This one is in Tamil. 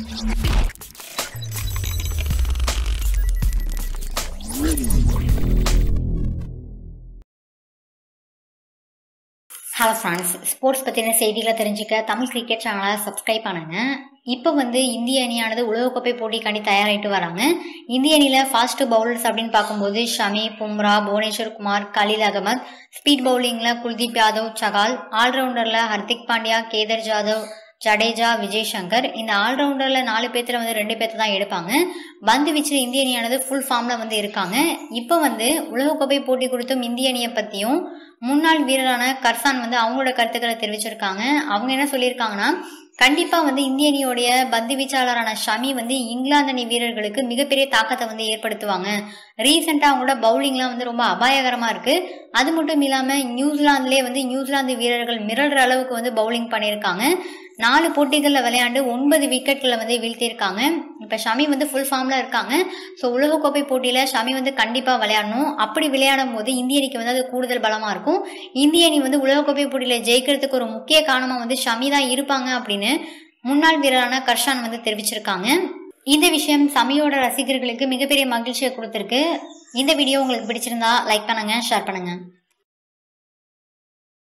ஹலோ ஃப்ரெண்ட்ஸ் ஸ்போர்ட்ஸ் பற்றின செய்திகளை தெரிஞ்சுக்க தமிழ் கிரிக்கெட் சேனலை சப்ஸ்கிரைப் பண்ணுங்க இப்போ வந்து இந்திய அணியானது உலகக்கோப்பை போட்டிக்காண்டி தயாராகிட்டு வராங்க இந்திய அணியில் ஃபாஸ்ட் பவுலர்ஸ் அப்படின்னு பார்க்கும்போது ஷமி பும்ரா புவனேஸ்வர் குமார் கலீல் அகமத் ஸ்பீட் பவுலிங்கில் குல்தீப் யாதவ் சகால் ஆல்ரவுண்டரில் ஹர்திக் பாண்டியா கேதர் ஜாதவ் ஜடேஜா விஜய் சங்கர் இந்த ஆல்ரவுண்டரில் நாலு பேர்த்துல வந்து ரெண்டு பேர்த்த தான் எடுப்பாங்க பந்து வீச்சில் இந்திய அணியானது ஃபுல் ஃபார்மில் வந்து இருக்காங்க இப்போ வந்து உலகக்கோப்பை போட்டி கொடுத்தும் இந்திய அணியை பற்றியும் முன்னாள் வீரரான கர்சான் வந்து அவங்களோட கருத்துக்களை தெரிவிச்சிருக்காங்க அவங்க என்ன சொல்லியிருக்காங்கன்னா கண்டிப்பாக வந்து இந்திய அணியோடைய பந்து வீச்சாளரான ஷமி வந்து இங்கிலாந்து அணி வீரர்களுக்கு மிகப்பெரிய தாக்கத்தை வந்து ஏற்படுத்துவாங்க ரீசெண்டாக அவங்களோட பவுலிங்லாம் வந்து ரொம்ப அபாயகரமாக இருக்குது அது மட்டும் இல்லாமல் நியூசிலாந்துலேயே வந்து நியூசிலாந்து வீரர்கள் மிரள்ற அளவுக்கு வந்து பவுலிங் பண்ணியிருக்காங்க நாலு போட்டிகளில் விளையாண்டு ஒன்பது விக்கெட்களை வந்து வீழ்த்தியிருக்காங்க இப்போ ஷமி வந்து ஃபுல் ஃபார்மில் இருக்காங்க ஸோ உலகக்கோப்பை போட்டியில் ஷமி வந்து கண்டிப்பாக விளையாடணும் அப்படி விளையாடும் போது இந்திய அணிக்கு வந்து அது கூடுதல் பலமாக இருக்கும் இந்திய அணி வந்து உலகக்கோப்பை போட்டியில் ஜெயிக்கிறதுக்கு ஒரு முக்கிய காரணமாக வந்து ஷமி தான் இருப்பாங்க அப்படின்னு முன்னாள் வீரரான கர்ஷான் வந்து தெரிவிச்சிருக்காங்க இந்த விஷயம் சமியோட ரசிகர்களுக்கு மிகப்பெரிய மகிழ்ச்சியை கொடுத்துருக்கு இந்த வீடியோ உங்களுக்கு பிடிச்சிருந்தா லைக் பண்ணுங்க ஷேர் பண்ணுங்க